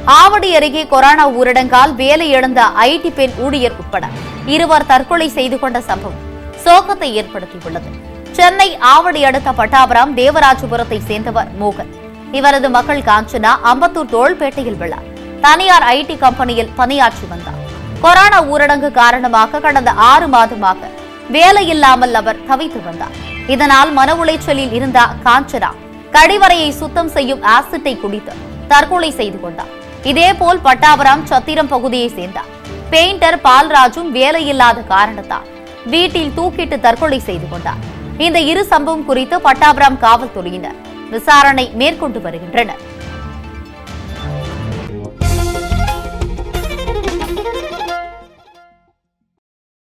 ஆவடி அருகே கொரோனா ஊரடங்கால் வேலை இழந்த ஐடி பெண் ஊழியர் உட்பட இருவர் தற்கொலை செய்து கொண்ட சம்பவம் சோகத்தை ஏற்படுத்தியுள்ளது சென்னை ஆவடி அடுத்த பட்டாபுரம் தேவராஜபுரத்தை சேர்ந்தவர் மோகன் இவரது மகள் காஞ்சனா அம்பத்தூர் தோள்பேட்டையில் உள்ள தனியார் ஐடி கம்பெனியில் பணியாற்றி வந்தார் கொரோனா ஊரடங்கு காரணமாக கடந்த ஆறு மாதமாக வேலை இல்லாமல் அவர் தவித்து வந்தார் இதனால் மன உளைச்சலில் இருந்த காஞ்சனா கழிவறையை சுத்தம் செய்யும் ஆசிட்டை குடித்து தற்கொலை செய்து கொண்டார் இதேபோல் பட்டாபுரம் சத்திரம் பகுதியை சேர்ந்தார் பெயிண்டர் பால்ராஜும் வேலையில்லாத காரணத்தால் வீட்டில் தூக்கிட்டு தற்கொலை செய்து கொண்டார் இந்த இரு சம்பவம் குறித்து பட்டாபுரம் காவல்துறையினர் விசாரணை மேற்கொண்டு வருகின்றனர்